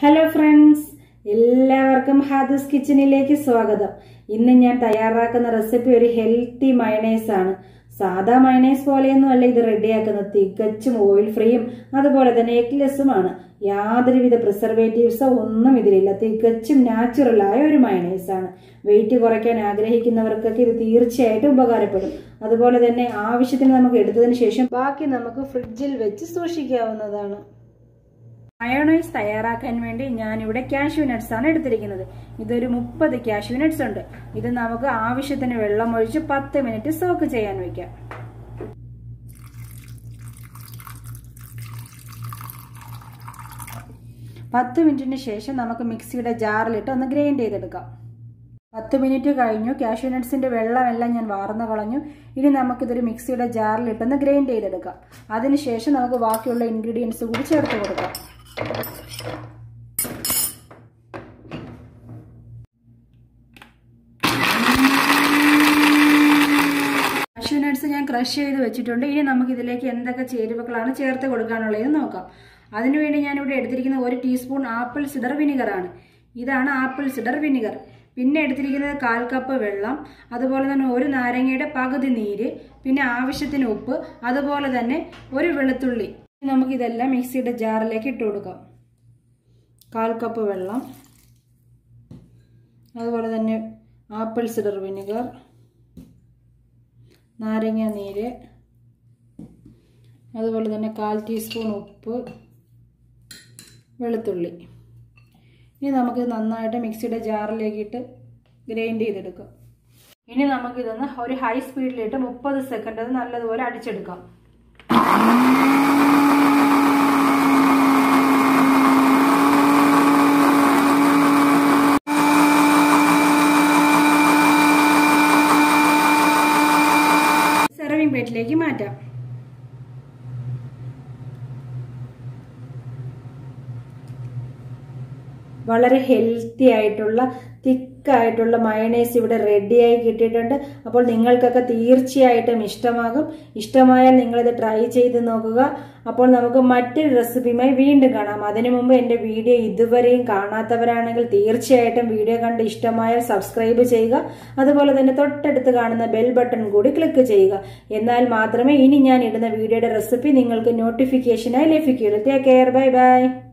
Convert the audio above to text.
hello friends എല്ലാവർക്കും ഹാദൂസ് കിച്ചണിലേക്ക് സ്വാഗതം ഇന്ന് ഞാൻ തയ്യാറാക്കുന്ന റെസിപ്പി ഒരു ഹെൽത്തി മയണൈസ് ആണ് സാധാ മയണൈസ് പോലെയൊന്നും അല്ല ഇത് റെഡിയാക്കുന്നത് തികച്ചും ഓയിൽ ഫ്രീയും അതുപോലെ തന്നെ എഗ്ലെസ്സുമാണ് യാതൊരുവിധ പ്രിസർവേറ്റീവ്സോ ഒന്നും ഇതിലില്ല തികച്ചും നാച്ചുറലായ ഒരു മയണൈസ് ആണ് വെയിറ്റ് കുറയ്ക്കാൻ ആഗ്രഹിക്കുന്നവർക്കൊക്കെ ഇത് തീർച്ചയായിട്ടും ഉപകാരപ്പെടും അതുപോലെ തന്നെ ആവശ്യത്തിന് നമുക്ക് എടുത്തതിന് ശേഷം ബാക്കി നമുക്ക് ഫ്രിഡ്ജിൽ വെച്ച് സൂക്ഷിക്കാവുന്നതാണ് മയോണൈസ് തയ്യാറാക്കാൻ വേണ്ടി ഞാനിവിടെ കാഷ്യൂ നട്ട്സ് ആണ് എടുത്തിരിക്കുന്നത് ഇതൊരു മുപ്പത് കാഷ്യൂ നട്ട്സ് ഉണ്ട് ഇത് നമുക്ക് ആവശ്യത്തിന് വെള്ളം ഒഴിച്ച് പത്ത് മിനിറ്റ് സോക്ക് ചെയ്യാൻ വെക്കാം പത്ത് മിനിറ്റിന് ശേഷം നമുക്ക് മിക്സിയുടെ ജാറിലിട്ട് ഒന്ന് ഗ്രൈൻഡ് ചെയ്തെടുക്കാം പത്ത് മിനിറ്റ് കഴിഞ്ഞു കാഷ്യൂ നട്ട്സിന്റെ വെള്ളമെല്ലാം ഞാൻ വാർന്നു കളഞ്ഞു ഇനി നമുക്കിതൊരു മിക്സിയുടെ ജാറിലിട്ടൊന്ന് ഗ്രൈൻഡ് ചെയ്തെടുക്കാം അതിനുശേഷം നമുക്ക് ബാക്കിയുള്ള ഇൻഗ്രീഡിയൻസ് കൂടി ചേർത്ത് കൊടുക്കാം കാഷ്യൂ നട്ട്സ് ഞാൻ ക്രഷ് ചെയ്ത് വെച്ചിട്ടുണ്ട് ഇനി നമുക്ക് ഇതിലേക്ക് എന്തൊക്കെ ചേരുവകളാണ് ചേർത്ത് കൊടുക്കാനുള്ളതെന്ന് നോക്കാം അതിനുവേണ്ടി ഞാനിവിടെ എടുത്തിരിക്കുന്ന ഒരു ടീസ്പൂൺ ആപ്പിൾ സിഡർ വിനിഗറാണ് ഇതാണ് ആപ്പിൾ സിഡർ വിനിഗർ പിന്നെ എടുത്തിരിക്കുന്നത് കാൽ കപ്പ് വെള്ളം അതുപോലെ തന്നെ ഒരു നാരങ്ങയുടെ പകുതി നീര് പിന്നെ ആവശ്യത്തിന് ഉപ്പ് അതുപോലെ തന്നെ ഒരു വെളുത്തുള്ളി നമുക്കിതെല്ലാം മിക്സിയുടെ ജാറിലേക്ക് ഇട്ട് കൊടുക്കാം കാൽ കപ്പ് വെള്ളം അതുപോലെ തന്നെ ആപ്പിൾ സിഡർ വിനിഗർ നാരങ്ങ നീര് അതുപോലെ തന്നെ കാൽ ടീസ്പൂൺ ഉപ്പ് വെളുത്തുള്ളി ഇനി നമുക്ക് നന്നായിട്ട് മിക്സിയുടെ ജാറിലേക്ക് ഇട്ട് ഗ്രൈൻഡ് ചെയ്തെടുക്കാം ഇനി നമുക്കിതൊന്ന് ഒരു ഹൈ സ്പീഡിലിട്ട് മുപ്പത് സെക്കൻഡ് നല്ലതുപോലെ അടിച്ചെടുക്കാം സെർവിങ് പ്ലേറ്റിലേക്ക് മാറ്റാം വളരെ ഹെൽത്തി ആയിട്ടുള്ള തിക്കായിട്ടുള്ള മയണൈസ് ഇവിടെ റെഡിയായി കിട്ടിയിട്ടുണ്ട് അപ്പോൾ നിങ്ങൾക്കൊക്കെ തീർച്ചയായിട്ടും ഇഷ്ടമാകും ഇഷ്ടമായാൽ നിങ്ങളിത് ട്രൈ ചെയ്ത് നോക്കുക അപ്പോൾ നമുക്ക് മറ്റൊരു റെസിപ്പിയുമായി വീണ്ടും കാണാം അതിനു മുമ്പ് എൻ്റെ വീഡിയോ ഇതുവരെയും കാണാത്തവരാണെങ്കിൽ തീർച്ചയായിട്ടും വീഡിയോ കണ്ട് ഇഷ്ടമായാൽ സബ്സ്ക്രൈബ് ചെയ്യുക അതുപോലെ തന്നെ തൊട്ടടുത്ത് കാണുന്ന ബെൽ ബട്ടൺ കൂടി ക്ലിക്ക് ചെയ്യുക എന്നാൽ മാത്രമേ ഇനി ഞാൻ ഇടുന്ന വീഡിയോയുടെ റെസിപ്പി നിങ്ങൾക്ക് നോട്ടിഫിക്കേഷനായി ലഭിക്കുകയുള്ളൂ ടേക്ക് കെയർ ബൈ ബൈ